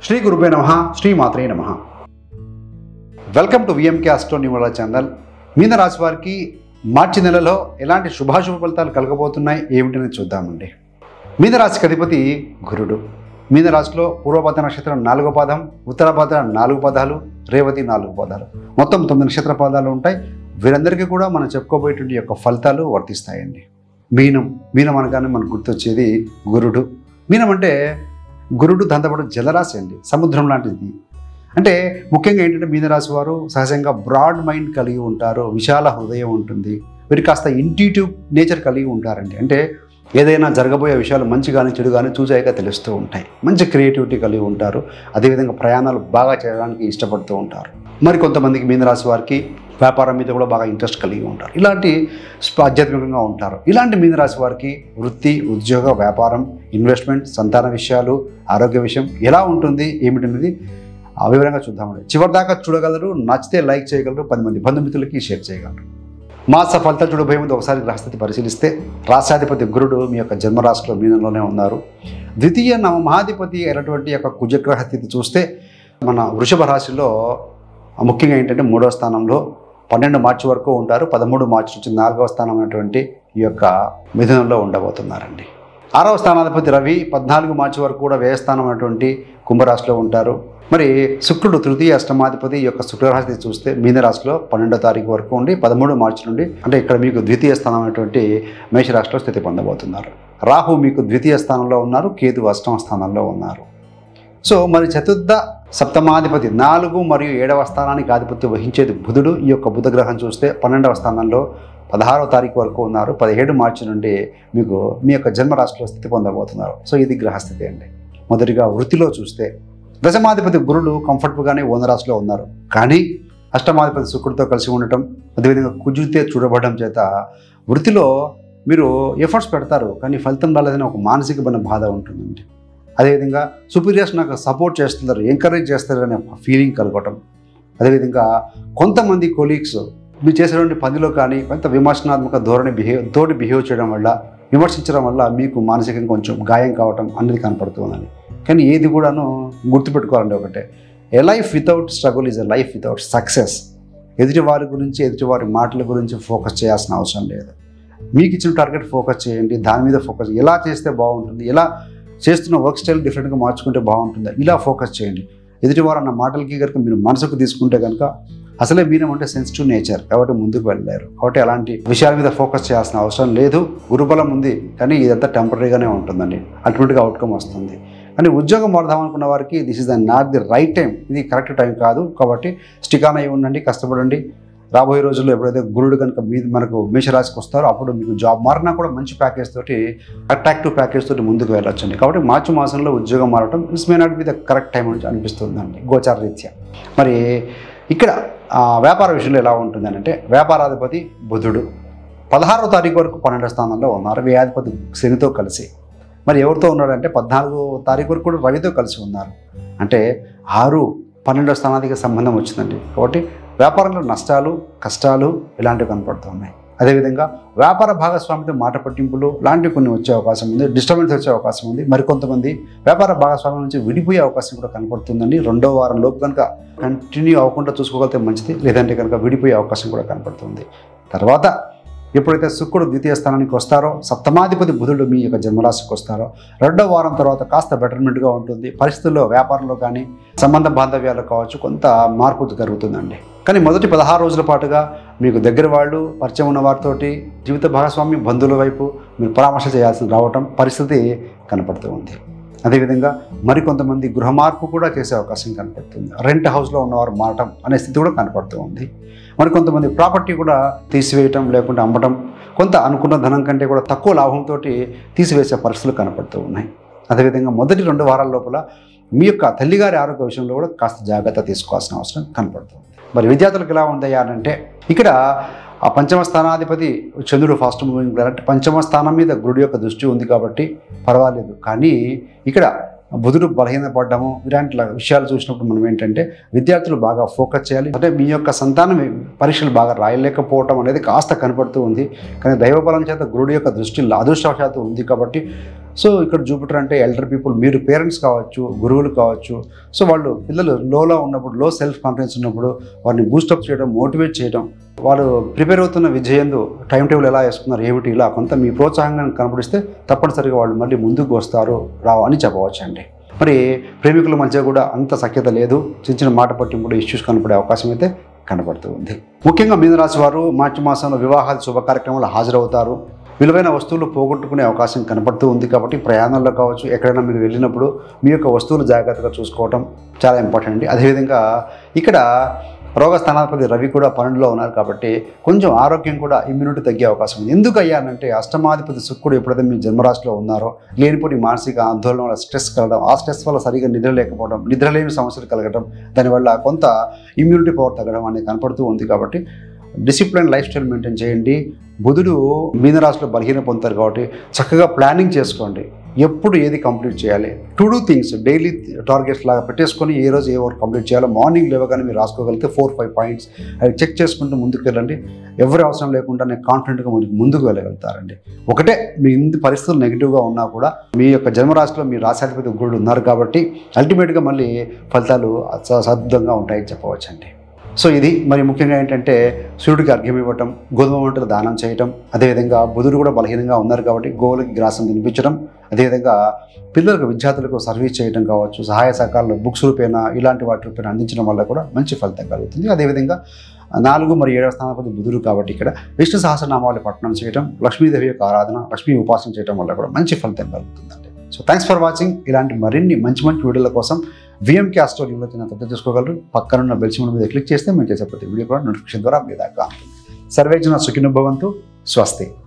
శ్రీ గురువే నమ శ్రీ మాత్రే నమ వెల్కమ్ టు విఎంకే అస్ట్రో న్యూమల ఛానల్ మీన రాశి వారికి మార్చి నెలలో ఎలాంటి శుభాశుభ ఫలితాలు కలగబోతున్నాయి ఏమిటని చూద్దామండి మీన రాశికి అధిపతి గురుడు మీన రాశిలో పూర్వభద్ర నక్షత్రం నాలుగో పాదం ఉత్తరభద్ర నాలుగు పదాలు రేవతి నాలుగు పదాలు మొత్తం తొమ్మిది నక్షత్ర పాదాలు ఉంటాయి వీరందరికీ కూడా మనం చెప్పుకోబోయేటువంటి యొక్క ఫలితాలు వర్తిస్తాయండి మీనం మీనం అనగానే మనకు గుర్తొచ్చేది గురుడు మీనం అంటే గురుడు దాంతోపాటు జలరాశి అండి సముద్రం లాంటిది అంటే ముఖ్యంగా ఏంటంటే మీనరాశి వారు సహజంగా బ్రాడ్ మైండ్ కలిగి ఉంటారు విశాల హృదయం ఉంటుంది వీరు కాస్త ఇంట్యూటివ్ నేచర్ కలిగి ఉంటారండి అంటే ఏదైనా జరగబోయే విషయాలు మంచి కానీ చెడు కానీ చూసాక తెలుస్తూ ఉంటాయి మంచి క్రియేటివిటీ కలిగి ఉంటారు అదేవిధంగా ప్రయాణాలు బాగా చేయడానికి ఇష్టపడుతూ ఉంటారు మరి కొంతమందికి మీనరాశి వారికి వ్యాపారం మీద కూడా బాగా ఇంట్రెస్ట్ కలిగి ఉంటారు ఇలాంటి స్ప- ఆధ్యాత్మికంగా ఉంటారు ఇలాంటి మీనరాశి వారికి వృత్తి ఉద్యోగ వ్యాపారం ఇన్వెస్ట్మెంట్ సంతాన విషయాలు ఆరోగ్య విషయం ఎలా ఉంటుంది ఏమిటనేది ఆ వివరంగా చూద్దామండి చివరి దాకా చూడగలరు నచ్చితే లైక్ చేయగలరు పది మంది బంధుమిత్రులకి షేర్ చేయగలరు మాస ఫలితాలు చూడబోయే ముందు ఒకసారి గ్రహస్థితి పరిశీలిస్తే రాష్ట్రాధిపతి గురుడు మీ యొక్క జన్మరాశిలో మీనంలోనే ఉన్నారు ద్వితీయ నవమహాధిపతి అయినటువంటి యొక్క కుజగ్రహ స్థితి చూస్తే మన వృషభ రాశిలో ముఖ్యంగా ఏంటంటే మూడవ స్థానంలో పన్నెండు మార్చి వరకు ఉంటారు పదమూడు మార్చి నుంచి నాలుగవ స్థానం అయినటువంటి ఈ యొక్క మిథునంలో ఉండబోతున్నారండి ఆరవ స్థానాధిపతి రవి పద్నాలుగు మార్చి వరకు కూడా వ్యయస్థానం అయినటువంటి కుంభరాశిలో ఉంటారు మరి శుక్రుడు తృతీయ అష్టమాధిపతి ఈ యొక్క శుక్రరాశి చూస్తే మీనరాశిలో పన్నెండో తారీఖు వరకు ఉండి పదమూడు మార్చి నుండి అంటే ఇక్కడ మీకు ద్వితీయ స్థానం అయినటువంటి మేషరాశిలో స్థితి పొందబోతున్నారు రాహు మీకు ద్వితీయ స్థానంలో ఉన్నారు కేతు అష్టమ స్థానంలో ఉన్నారు సో మరి చతుర్థ సప్తమాధిపతి నాలుగు మరియు ఏడవ స్థానానికి ఆధిపత్యం వహించేది బుధుడు ఈ యొక్క బుధ గ్రహం చూస్తే పన్నెండవ స్థానంలో పదహారవ తారీఖు వరకు ఉన్నారు పదిహేడు మార్చి నుండి మీకు మీ యొక్క జన్మరాశిలో స్థితి పొందబోతున్నారు సో ఇది గ్రహస్థితి అండి మొదటిగా వృత్తిలో చూస్తే దశమాధిపతి గురుడు కంఫర్టబుల్గానే ఓనరాశిలో ఉన్నారు కానీ అష్టమాధిపతి శుక్రుడితో కలిసి ఉండటం అదేవిధంగా కుజుడితే చూడబడడం చేత వృత్తిలో మీరు ఎఫర్ట్స్ పెడతారు కానీ ఫలితం రాలేదని ఒక మానసికమైన బాధ ఉంటుందండి అదేవిధంగా సుపీరియర్స్ నాకు సపోర్ట్ చేస్తున్నారు ఎంకరేజ్ చేస్తారు అనే ఫీలింగ్ కలగటం అదేవిధంగా కొంతమంది కొలీగ్స్ మీరు చేసేటువంటి పనిలో కానీ కొంత విమర్శనాత్మక ధోరణి బిహేవ్ తోటి బిహేవ్ చేయడం వల్ల విమర్శించడం వల్ల మీకు మానసికంగా కొంచెం గాయం కావటం అనేది కనపడుతుందండి కానీ ఏది కూడాను గుర్తుపెట్టుకోవాలండి ఒకటే a life without struggle is a life without success ఎదుటి వారి గురించి ఎదుటి వారి మాటల గురించి ఫోకస్ చేయాల్సిన అవసరం లేదు మీకు ఇచ్చిన టార్గెట్ ఫోకస్ చేయండి దాని మీద ఫోకస్ ఎలా చేస్తే బాగుంటుంది ఎలా చేస్తున్న వర్క్ స్టైల్ డిఫరెంట్గా మార్చుకుంటే బాగుంటుందా ఇలా ఫోకస్ చేయండి ఎదుటివారు అన్న మాటలకి కనుక మీరు మనసుకు తీసుకుంటే కనుక అసలే మీనం అంటే సెన్సిటివ్ నేచర్ కాబట్టి ముందుకు వెళ్ళలేరు కాబట్టి అలాంటి విషయాల మీద ఫోకస్ చేయాల్సిన అవసరం లేదు గురుబలం ఉంది కానీ ఇదంతా టెంపరీగానే ఉంటుందండి అల్టిమేట్గా అవుట్కమ్ వస్తుంది కానీ ఉద్యోగం వాడదాం అనుకున్న వారికి this is the not the right time ఇది కరెక్ట్ టైం కాదు కాబట్టి స్టికాన్ అయి ఉండండి కష్టపడండి రాబోయే రోజుల్లో ఎప్పుడైతే గురుడు కనుక మీ మనకు మేషరాశికి వస్తారో అప్పుడు మీకు జాబ్ మారినా కూడా మంచి ప్యాకేజ్ తోటి అట్రాక్టివ్ ప్యాకేజ్ తోటి ముందుకు వెళ్ళొచ్చండి కాబట్టి మార్చి మాసంలో ఉద్యోగం మారటం is may not be the correct time అని అనిపిస్తుందండి గోచార రీత్యా మరి ఇక్కడ ఆ, వ్యాపార విషయంలో ఎలా ఉంటుందని అంటే వ్యాపారాధిపతి బుధుడు పదహారో తారీఖు వరకు పన్నెండో స్థానంలో ఉన్నారు వ్యాధిపతి శనితో కలిసి మరి ఎవరితో ఉన్నాడంటే పద్నాలుగో తారీఖు వరకు కూడా రవితో కలిసి ఉన్నారు అంటే ఆరు పన్నెండో స్థానానికి సంబంధం వచ్చిందండి కాబట్టి వ్యాపారంలో నష్టాలు కష్టాలు ఇలాంటివి కనపడుతున్నాయి అదేవిధంగా వ్యాపార భాగస్వామితో మాట పట్టింపులు లాంటివి కొన్ని వచ్చే అవకాశం ఉంది డిస్టర్బెన్స్ వచ్చే అవకాశం ఉంది మరికొంతమంది వ్యాపార భాగస్వామ్యం నుంచి విడిపోయే అవకాశం కూడా కనపడుతుందండి రెండో వారం లోపు కనుక కంటిన్యూ అవ్వకుండా చూసుకోగలిగితే మంచిది లేదంటే కనుక విడిపోయే అవకాశం కూడా కనపడుతుంది తర్వాత ఎప్పుడైతే శుక్రుడు ద్వితీయ స్థానానికి వస్తారో సప్తమాధిపతి బుధుడు మీ యొక్క జన్మరాశికి వస్తారో రెండో వారం తర్వాత కాస్త బెటర్మెంట్గా ఉంటుంది పరిస్థితుల్లో వ్యాపారంలో కానీ సంబంధ బాంధవ్యాలు కావచ్చు కొంత మార్పు జరుగుతుందండి కానీ మొదటి పదహారు రోజుల పాటుగా మీకు దగ్గర వాళ్ళు పరిచయం ఉన్న వారితోటి జీవిత భాగస్వామి బంధువుల వైపు మీరు పరామర్శ చేయాల్సిన రావటం పరిస్థితి కనపడుతూ ఉంది అదేవిధంగా మరికొంతమంది గృహ మార్పు కూడా చేసే అవకాశం కనపడుతుంది రెంట్ హౌస్లో ఉన్నవారు మారటం అనే స్థితి కూడా కనపడుతూ ఉంది మరి కొంతమంది ప్రాపర్టీ కూడా తీసివేయటం లేకుంటే అమ్మటం కొంత అనుకున్న ధనం కంటే కూడా తక్కువ లాభంతో తీసివేసే పరిస్థితులు కనపడుతూ ఉన్నాయి అదేవిధంగా మొదటి రెండు వారాల లోపల మీ యొక్క తల్లిగారి ఆరోగ్య విషయంలో కూడా కాస్త జాగ్రత్త తీసుకోవాల్సిన అవసరం కనపడుతుంది మరి విద్యార్థులకు ఎలా ఉందయ్యా అని అంటే ఇక్కడ ఆ పంచమ స్థానాధిపతి చంద్రుడు ఫాస్ట్ మూవింగ్ ప్లానెట్ పంచమ స్థానం మీద గురుడు యొక్క దృష్టి ఉంది కాబట్టి పర్వాలేదు కానీ ఇక్కడ బుధుడు బలహీనపడ్డము ఇలాంటి విషయాలు చూసినప్పుడు మనం ఏంటంటే విద్యార్థులు బాగా ఫోకస్ చేయాలి అంటే మీ యొక్క సంతానం పరీక్షలు బాగా రాయలేకపోవటం అనేది కాస్త కనపడుతూ ఉంది కానీ దైవబలం చేత గురుడు యొక్క దృష్టి అదృష్టవశాత్తు ఉంది కాబట్టి సో ఇక్కడ జూపిటర్ అంటే ఎల్డర్ పీపుల్ మీరు పేరెంట్స్ కావచ్చు గురువులు కావచ్చు సో వాళ్ళు పిల్లలు లోలో ఉన్నప్పుడు లో సెల్ఫ్ కాన్ఫిడెన్స్ ఉన్నప్పుడు వారిని బూస్టప్ చేయడం మోటివేట్ చేయడం వాళ్ళు ప్రిపేర్ అవుతున్న విజయందు టైం టేబుల్ ఎలా వేసుకున్నారు ఏమిటి ఇలా కొంత మీ ప్రోత్సాహంగా కనపడిస్తే తప్పనిసరిగా వాళ్ళు మళ్ళీ ముందుకు వస్తారు రావు అని చెప్పవచ్చు అండి మరి ప్రేమికుల మధ్య కూడా అంత సఖ్యత లేదు చిన్న చిన్న మాట పట్టి కూడా ఇష్యూస్ కనపడే అవకాశం అయితే కనబడుతూ ఉంది ముఖ్యంగా మీనరాశి వారు మార్చి మాసంలో వివాహాది శుభ కార్యక్రమాలు హాజరవుతారు విలువైన వస్తువులు పోగొట్టుకునే అవకాశం కనపడుతూ ఉంది కాబట్టి ప్రయాణంలో కావచ్చు ఎక్కడైనా మీరు వెళ్ళినప్పుడు మీ యొక్క వస్తువులు జాగ్రత్తగా చూసుకోవటం చాలా ఇంపార్టెంట్ అండి అదేవిధంగా ఇక్కడ రోగ స్థానాధిపతి రవి కూడా పన్నెండులో ఉన్నారు కాబట్టి కొంచెం ఆరోగ్యం కూడా ఇమ్యూనిటీ తగ్గే అవకాశం ఉంది ఎందుకు అయ్యానంటే అష్టమాధిపతి శుక్రుడు ఎప్పుడైతే మీ జన్మరాశిలో ఉన్నారో లేనిపోని మానసిక ఆందోళన వల్ల స్ట్రెస్ కలగడం ఆ స్ట్రెస్ వల్ల సరిగా నిద్ర లేకపోవడం నిద్రలేని సమస్యలు కలగడం దానివల్ల కొంత ఇమ్యూనిటీ పవర్ తగ్గడం అనేది కనపడుతూ ఉంది కాబట్టి డిసిప్లిన్ లైఫ్ స్టైల్ మెయింటైన్ చేయండి బుధుడు మీనరాశిలో బలహీన పొందుతారు కాబట్టి చక్కగా ప్లానింగ్ చేసుకోండి ఎప్పుడు ఏది కంప్లీట్ చేయాలి to do things daily targets లాగా పెట్టేసుకొని ఏ రోజు ఏ వర్క్ కంప్లీట్ చేయాలో మార్నింగ్ లేవగానే మీరు రాసుకోగలిగితే ఫోర్ ఫైవ్ పాయింట్స్ అవి చెక్ చేసుకుంటూ ముందుకు వెళ్ళండి ఎవరి అవసరం లేకుండా నేను కాన్ఫిడెంట్గా ముందుకు ముందుకు వెళ్ళగలుగుతారండి ఒకటే మీ ఇంటి పరిస్థితులు నెగిటివ్గా ఉన్నా కూడా మీ యొక్క జన్మరాశిలో మీ రాశాధిపతి గురుడు ఉన్నారు కాబట్టి అల్టిమేట్గా మళ్ళీ ఫలితాలు స- సద్భుతంగా ఉంటాయని చెప్పవచ్చండి సో ఇది మరి ముఖ్యంగా ఏంటంటే సూర్యుడికి అర్ఘ్యం ఇవ్వటం గోధుమ వంటలు దానం చేయటం అదేవిధంగా బుధుడు కూడా బలహీనంగా ఉన్నారు కాబట్టి గోవులకి గ్రాసం తినిపించడం అదేవిధంగా పిల్లలకు విద్యార్థులకు సర్వీస్ చేయడం కావచ్చు సహాయ సహకారాలు బుక్స్ రూపేణ ఇలాంటి వాటి రూపేణ అందించడం వల్ల కూడా మంచి ఫలితం కలుగుతుంది అదేవిధంగా నాలుగు మరి ఏడవ స్థానాపతి బుధుడు కాబట్టి ఇక్కడ విష్ణు సహస్రనామాలు పఠనం చేయడం లక్ష్మీదేవి యొక్క ఆరాధన లక్ష్మీ ఉపాసన చేయడం వల్ల కూడా మంచి ఫలితం కలుగుతుందండి సో థ్యాంక్స్ ఫర్ వాచింగ్ ఇలాంటి మరిన్ని మంచి మంచి వీడియోల కోసం విఎంకే స్టోర్ యూలో తప్ప చేసుకోగలరు పక్కనున్న బెల్ సింబల్ మీద క్లిక్ చేస్తే మేము చేసే ప్రతి వీడియో కూడా నోటిఫికేషన్ ద్వారా మీ దాకా సర్వేజన సుఖినుభవంతు స్వస్తి